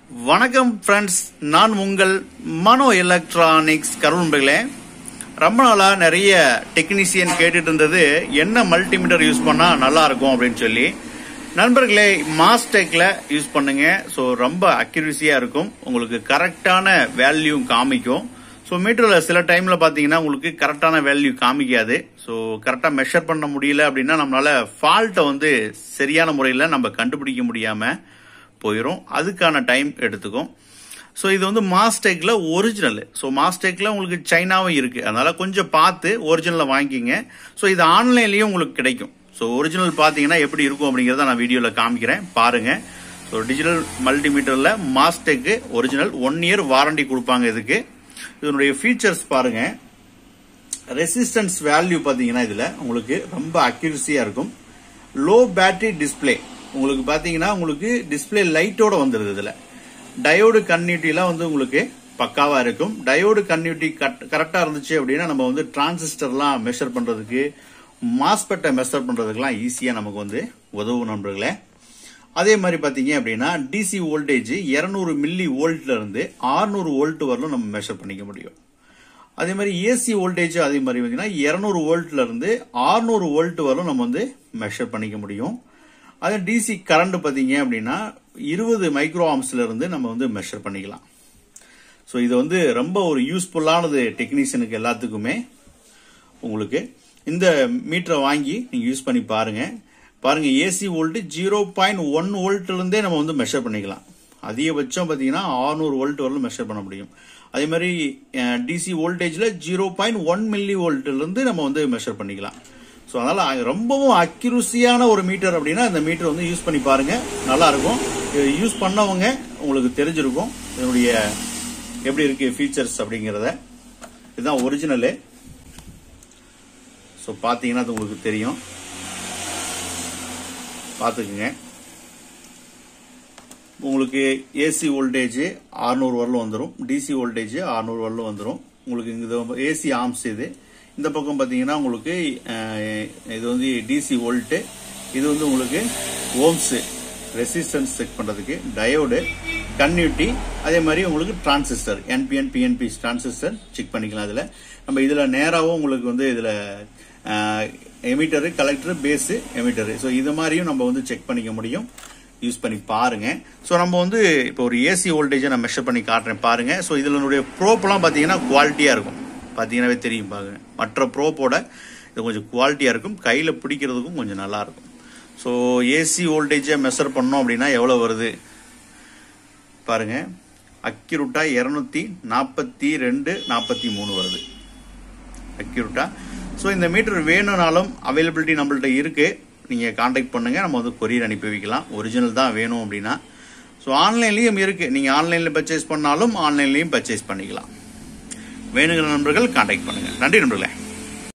வணக்கம் ஃப்ரெண்ட்ஸ் நான் உங்கள் மனோ எலக்ட்ரானிக்ஸ் கரும்புகளே ரொம்ப நாளா நிறைய டெக்னீசியன் கேட்டுட்டு இருந்தது என்ன மல்டிமீட்டர் யூஸ் பண்ணா நல்லா இருக்கும் அப்படின்னு சொல்லி நண்பர்களே மாஸ்டெக்ல யூஸ் பண்ணுங்க ஸோ ரொம்ப அக்யூரஸியா இருக்கும் உங்களுக்கு கரெக்டான வேல்யூ காமிக்கும் ஸோ மீட்டரில் சில டைம்ல பார்த்தீங்கன்னா உங்களுக்கு கரெக்டான வேல்யூ காமிக்காது ஸோ கரெக்டாக மெஷர் பண்ண முடியல அப்படின்னா நம்மளால ஃபால்ட்டை வந்து சரியான முறையில் நம்ம கண்டுபிடிக்க முடியாம போயிடும் அதுக்கான டைம் எடுத்துக்கும் ஸோ இது வந்து மாஸ்டெக்ல ஒரிஜினல் ஸோ மாஸ்டெக்ல உங்களுக்கு சைனாவும் இருக்கு அதனால கொஞ்சம் பார்த்து ஒரிஜினலில் வாங்கிக்கிங்க ஸோ இது ஆன்லைன்லயும் உங்களுக்கு கிடைக்கும் ஸோ ஒரிஜினல் பார்த்தீங்கன்னா எப்படி இருக்கும் அப்படிங்கிறத நான் வீடியோவில் காமிக்கிறேன் பாருங்க ஸோ டிஜிட்டல் மல்டிமீட்டரில் Mastech original one year warranty கொடுப்பாங்க இதுக்கு இதனுடைய ஃபீச்சர்ஸ் பாருங்க ரெசிஸ்டன்ஸ் வேல்யூ பார்த்தீங்கன்னா இதுல உங்களுக்கு ரொம்ப அக்யூரஸியா இருக்கும் லோ பேட்டரி டிஸ்ப்ளே உங்களுக்கு பாத்தீங்கன்னா உங்களுக்கு டிஸ்ப்ளே லைட்டோட வந்துருது இதுல டயோடு கன்னியூட்டிலாம் வந்து உங்களுக்கு பக்காவா இருக்கும் டயோடு கன்னியூட்டி கரெக்டா இருந்துச்சு அப்படின்னா நம்ம வந்து டிரான்சிஸ்டர்லாம் மெஷர் பண்றதுக்கு மாஸ்பெட்டை மெஷர் பண்றதுக்குலாம் ஈஸியா நமக்கு வந்து உதவும் நண்பர்களே அதே மாதிரி பாத்தீங்க அப்படின்னா டிசி வோல்டேஜ் 200 மில்லி வோல்ட்ல இருந்து 600 வோல்ட் வரலும் நம்ம மெஷர் பண்ணிக்க முடியும் அதே மாதிரி ஏசி வோல்டேஜ் அதே மாதிரி பார்த்தீங்கன்னா இருநூறு வோல்ட்ல இருந்து 600 வோல்ட் வரலும் நம்ம வந்து மெஷர் பண்ணிக்க முடியும் அதே டிசி கரண்ட் பார்த்தீங்க அப்படின்னா இருபது மைக்ரோ ஆம்ஸ்ல இருந்து நம்ம வந்து மெஷர் பண்ணிக்கலாம் ஸோ இது வந்து ரொம்ப ஒரு யூஸ்ஃபுல்லானது டெக்னீஷியனுக்கு எல்லாத்துக்குமே உங்களுக்கு இந்த மீட்டரை வாங்கி நீங்க யூஸ் பண்ணி பாருங்க பாருங்க AC volt zero point one வோல்ட்ல இருந்தே நம்ம வந்து மெஷர் பண்ணிக்கலாம் அதிகபட்சம் பார்த்தீங்கன்னா 600 வோல்ட் வரலும் மெஷர் பண்ண முடியும் அதே மாதிரி டிசி வோல்டேஜ்ல ஜீரோ பாயிண்ட் ஒன் மில்லி வோல்ட்ல இருந்து நம்ம வந்து மெஷர் பண்ணிக்கலாம் ஸோ அதனால அ- ரொம்பவும் அக்யூரஸியான ஒரு மீட்டர் அப்படின்னா இந்த மீட்டர் வந்து யூஸ் பண்ணி பாருங்க நல்லா இருக்கும் யூஸ் பண்ணவங்க உங்களுக்கு தெரிஞ்சிருக்கும் இதனுடைய எப்படி இருக்கு ஃபீச்சர்ஸ் அப்படிங்கிறத இதுதான் ஒரிஜினலு ஸோ பார்த்தீங்கன்னா அது உங்களுக்கு தெரியும் பார்த்துக்குங்க உங்களுக்கு ஏசி வோல்டேஜ் 600 வரலும் வந்துடும் டிசி வோல்டேஜ் 600 வரலும் வந்துடும் உங்களுக்கு இங்க ஏசி ஆம்ஸ் இது இந்த பக்கம் பார்த்தீங்கன்னா உங்களுக்கு அஹ், இது வந்து டிசி வோல்ட் இது வந்து உங்களுக்கு ஓம்ஸ் ரெசிஸ்டன்ஸ் செக் பண்றதுக்கு டயோடு கன்யூட்டி அதே மாதிரி உங்களுக்கு transistor NPN PNP transistor check பண்ணிக்கலாம் இதுல நம்ம இதுல நேராவும் உங்களுக்கு வந்து இதுல emitter collector base emitter so இது மாதிரியும் நம்ம வந்து செக் பண்ணிக்க முடியும் யூஸ் பண்ணி பாருங்க ஸோ நம்ம வந்து இப்போ ஒரு ஏசி வோல்டேஜை நான் மெஷர் பண்ணி காட்டுறேன் பாருங்க ஸோ இதனுடைய ப்ரோப்லாம் பார்த்தீங்கன்னா குவாலிட்டியாக இருக்கும் பார்த்தீங்கன்னாவே தெரியும் பாருங்க மற்ற ப்ரோப்போட இது கொஞ்சம் குவாலிட்டியாக இருக்கும் கையில் பிடிக்கிறதுக்கும் கொஞ்சம் நல்லா இருக்கும் ஸோ ஏசி வோல்டேஜை மெஷர் பண்ணோம் அப்படின்னா எவ்வளோ வருது பாருங்க அக்யூரட்டா இரநூத்தி நாற்பத்தி ரெண்டு நாற்பத்தி மூணு வருது அக்யூரட்டா ஸோ இந்த மீட்டர் வேணும்னாலும் அவைலபிலிட்டி நம்மள்ட்ட இருக்கு நீங்க காண்டாக்ட் பண்ணுங்க நம்ம வந்து கொரியர் அனுப்பி வைக்கலாம் ஒரிஜினல் தான் வேணும் அப்படின்னா ஸோ ஆன்லைன்லயும் இருக்கு நீங்க ஆன்லைன்ல பர்ச்சேஸ் பண்ணாலும் ஆன்லைன்லயும் பர்ச்சேஸ் பண்ணிக்கலாம் வேணுங்கிற நண்பர்கள் காண்டாக்ட் பண்ணுங்க நன்றி நண்பர்களே